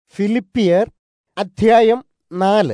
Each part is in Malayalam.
ഫിലിപ്പിയർ അധ്യായം നാല്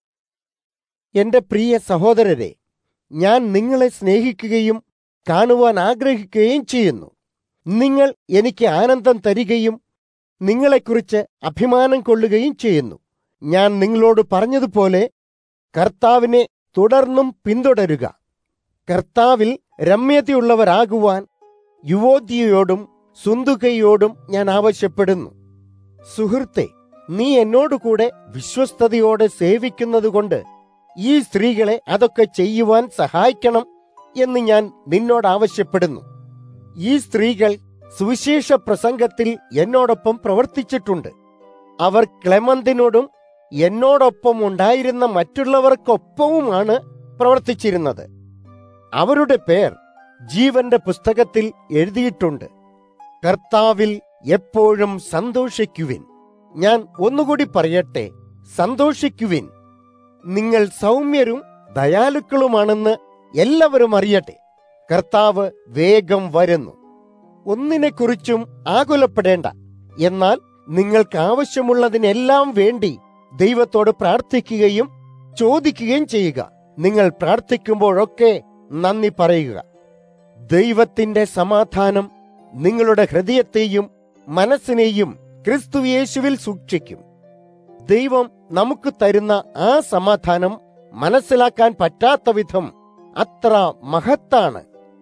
എന്റെ പ്രിയ സഹോദരരെ ഞാൻ നിങ്ങളെ സ്നേഹിക്കുകയും കാണുവാൻ ആഗ്രഹിക്കുകയും ചെയ്യുന്നു നിങ്ങൾ എനിക്ക് ആനന്ദം തരികയും നിങ്ങളെക്കുറിച്ച് അഭിമാനം കൊള്ളുകയും ചെയ്യുന്നു ഞാൻ നിങ്ങളോട് പറഞ്ഞതുപോലെ കർത്താവിനെ തുടർന്നും പിന്തുടരുക കർത്താവിൽ രമ്യതയുള്ളവരാകുവാൻ യുവോദ്യയോടും സുന്ദുകയോടും ഞാൻ ആവശ്യപ്പെടുന്നു സുഹൃത്തെ നീ എന്നോടുകൂടെ വിശ്വസ്തയോടെ സേവിക്കുന്നതുകൊണ്ട് ഈ സ്ത്രീകളെ അതൊക്കെ ചെയ്യുവാൻ സഹായിക്കണം എന്ന് ഞാൻ നിന്നോട് ആവശ്യപ്പെടുന്നു ഈ സ്ത്രീകൾ സുവിശേഷ പ്രസംഗത്തിൽ എന്നോടൊപ്പം പ്രവർത്തിച്ചിട്ടുണ്ട് അവർ ക്ലെമന്തിനോടും എന്നോടൊപ്പം ഉണ്ടായിരുന്ന മറ്റുള്ളവർക്കൊപ്പവുമാണ് പ്രവർത്തിച്ചിരുന്നത് അവരുടെ പേർ ജീവന്റെ പുസ്തകത്തിൽ എഴുതിയിട്ടുണ്ട് കർത്താവിൽ എപ്പോഴും സന്തോഷിക്കുവിൻ ഞാൻ ഒന്നുകൂടി പറയട്ടെ സന്തോഷിക്കുവിൻ നിങ്ങൾ സൗമ്യരും ദയാലുക്കളുമാണെന്ന് എല്ലാവരും അറിയട്ടെ കർത്താവ് വേഗം വരുന്നു ഒന്നിനെക്കുറിച്ചും ആകുലപ്പെടേണ്ട എന്നാൽ നിങ്ങൾക്ക് ആവശ്യമുള്ളതിനെല്ലാം വേണ്ടി ദൈവത്തോട് പ്രാർത്ഥിക്കുകയും ചോദിക്കുകയും ചെയ്യുക നിങ്ങൾ പ്രാർത്ഥിക്കുമ്പോഴൊക്കെ നന്ദി പറയുക ദൈവത്തിന്റെ സമാധാനം നിങ്ങളുടെ ഹൃദയത്തെയും മനസ്സിനെയും ക്രിസ്തുയേശുവിൽ സൂക്ഷിക്കും ദൈവം നമുക്ക് തരുന്ന ആ സമാധാനം മനസ്സിലാക്കാൻ പറ്റാത്ത വിധം അത്ര മഹത്താണ്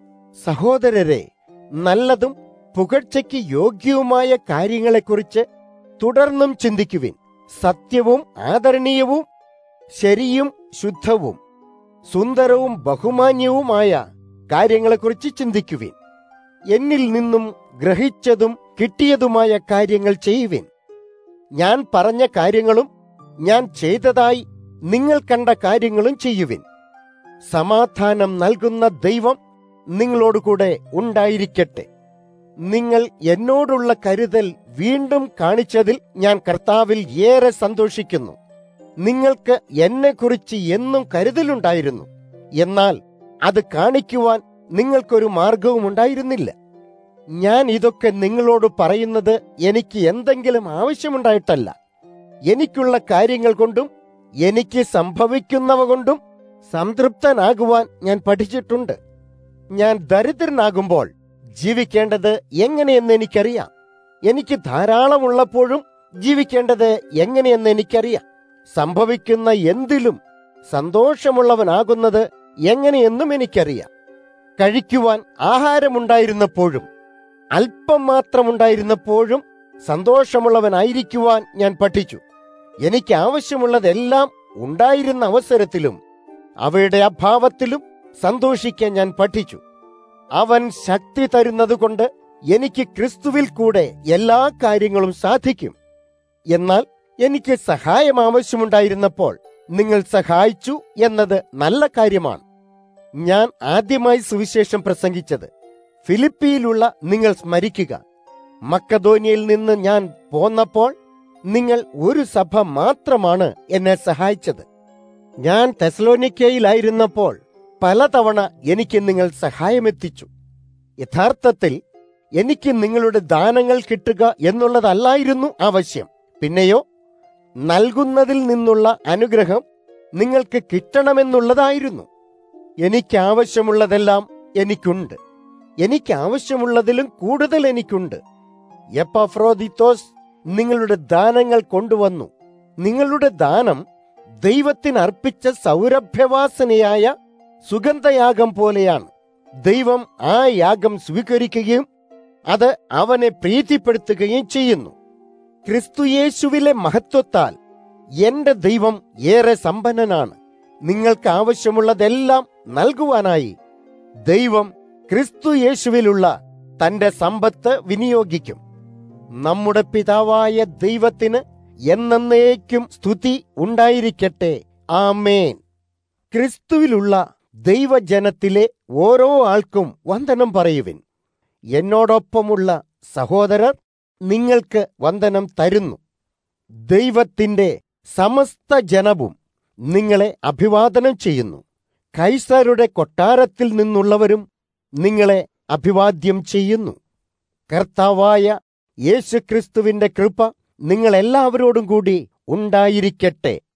സഹോദരരെ നല്ലതും പുകഴ്ചയ്ക്ക് യോഗ്യവുമായ കാര്യങ്ങളെക്കുറിച്ച് തുടർന്നും ചിന്തിക്കുവിൻ സത്യവും ആദരണീയവും ശരിയും ശുദ്ധവും സുന്ദരവും ബഹുമാന്യവുമായ കാര്യങ്ങളെക്കുറിച്ച് ചിന്തിക്കുവിൻ എന്നിൽ നിന്നും ഗ്രഹിച്ചതും കിട്ടിയതുമായ കാര്യങ്ങൾ ചെയ്യുവിൻ ഞാൻ പറഞ്ഞ കാര്യങ്ങളും ഞാൻ ചെയ്തതായി നിങ്ങൾ കണ്ട കാര്യങ്ങളും ചെയ്യുവിൻ സമാധാനം നൽകുന്ന ദൈവം നിങ്ങളോടുകൂടെ ഉണ്ടായിരിക്കട്ടെ നിങ്ങൾ എന്നോടുള്ള കരുതൽ വീണ്ടും കാണിച്ചതിൽ ഞാൻ കർത്താവിൽ ഏറെ സന്തോഷിക്കുന്നു നിങ്ങൾക്ക് എന്നെക്കുറിച്ച് എന്നും കരുതലുണ്ടായിരുന്നു എന്നാൽ അത് കാണിക്കുവാൻ നിങ്ങൾക്കൊരു മാർഗവും ഉണ്ടായിരുന്നില്ല ഞാൻ ഇതൊക്കെ നിങ്ങളോട് പറയുന്നത് എനിക്ക് എന്തെങ്കിലും ആവശ്യമുണ്ടായിട്ടല്ല എനിക്കുള്ള കാര്യങ്ങൾ കൊണ്ടും എനിക്ക് സംഭവിക്കുന്നവ കൊണ്ടും സംതൃപ്തനാകുവാൻ ഞാൻ പഠിച്ചിട്ടുണ്ട് ഞാൻ ദരിദ്രനാകുമ്പോൾ ജീവിക്കേണ്ടത് എങ്ങനെയെന്ന് എനിക്കറിയാം എനിക്ക് ധാരാളമുള്ളപ്പോഴും ജീവിക്കേണ്ടത് എങ്ങനെയെന്ന് എനിക്കറിയാം സംഭവിക്കുന്ന എന്തിലും സന്തോഷമുള്ളവനാകുന്നത് എങ്ങനെയെന്നും എനിക്കറിയാം കഴിക്കുവാൻ ആഹാരമുണ്ടായിരുന്നപ്പോഴും അല്പം മാത്രമുണ്ടായിരുന്നപ്പോഴും സന്തോഷമുള്ളവനായിരിക്കുവാൻ ഞാൻ പഠിച്ചു എനിക്ക് ആവശ്യമുള്ളതെല്ലാം ഉണ്ടായിരുന്ന അവസരത്തിലും അവയുടെ അഭാവത്തിലും സന്തോഷിക്കാൻ ഞാൻ പഠിച്ചു അവൻ ശക്തി തരുന്നതുകൊണ്ട് എനിക്ക് ക്രിസ്തുവിൽ കൂടെ എല്ലാ കാര്യങ്ങളും സാധിക്കും എന്നാൽ എനിക്ക് സഹായം ആവശ്യമുണ്ടായിരുന്നപ്പോൾ നിങ്ങൾ സഹായിച്ചു എന്നത് നല്ല കാര്യമാണ് ഞാൻ ആദ്യമായി സുവിശേഷം പ്രസംഗിച്ചത് ഫിലിപ്പിയിലുള്ള നിങ്ങൾ സ്മരിക്കുക മക്കധോനിയയിൽ നിന്ന് ഞാൻ പോന്നപ്പോൾ നിങ്ങൾ ഒരു സഭ മാത്രമാണ് എന്നെ സഹായിച്ചത് ഞാൻ തെസലോനിക്കയിലായിരുന്നപ്പോൾ പലതവണ എനിക്ക് നിങ്ങൾ സഹായമെത്തിച്ചു യഥാർത്ഥത്തിൽ എനിക്ക് നിങ്ങളുടെ ദാനങ്ങൾ കിട്ടുക എന്നുള്ളതല്ലായിരുന്നു ആവശ്യം പിന്നെയോ നൽകുന്നതിൽ നിന്നുള്ള അനുഗ്രഹം നിങ്ങൾക്ക് കിട്ടണമെന്നുള്ളതായിരുന്നു എനിക്ക് ആവശ്യമുള്ളതെല്ലാം എനിക്കുണ്ട് എനിക്ക് ആവശ്യമുള്ളതിലും കൂടുതൽ എനിക്കുണ്ട് എപ്പഫ്രോദിത്തോസ് നിങ്ങളുടെ ദാനങ്ങൾ കൊണ്ടുവന്നു നിങ്ങളുടെ ദാനം ദൈവത്തിന് അർപ്പിച്ച സൗരഭ്യവാസനയായ സുഗന്ധയാഗം പോലെയാണ് ദൈവം ആ യാഗം സ്വീകരിക്കുകയും അത് അവനെ പ്രീതിപ്പെടുത്തുകയും ചെയ്യുന്നു ക്രിസ്തുയേശുവിലെ മഹത്വത്താൽ എന്റെ ദൈവം ഏറെ സമ്പന്നനാണ് നിങ്ങൾക്ക് ആവശ്യമുള്ളതെല്ലാം നൽകുവാനായി ദൈവം ക്രിസ്തുയേശുവിലുള്ള തന്റെ സമ്പത്ത് വിനിയോഗിക്കും നമ്മുടെ പിതാവായ ദൈവത്തിന് എന്നേക്കും സ്തുതി ഉണ്ടായിരിക്കട്ടെ ആമേൻ ക്രിസ്തുവിലുള്ള ദൈവജനത്തിലെ ഓരോ ആൾക്കും വന്ദനം പറയുവിൻ എന്നോടൊപ്പമുള്ള സഹോദരർ നിങ്ങൾക്ക് വന്ദനം തരുന്നു ദൈവത്തിന്റെ സമസ്ത ജനവും നിങ്ങളെ അഭിവാദനം ചെയ്യുന്നു കൈസരുടെ കൊട്ടാരത്തിൽ നിന്നുള്ളവരും നിങ്ങളെ അഭിവാദ്യം ചെയ്യുന്നു കർത്താവായ യേശുക്രിസ്തുവിന്റെ കൃപ നിങ്ങൾ എല്ലാവരോടും കൂടി ഉണ്ടായിരിക്കട്ടെ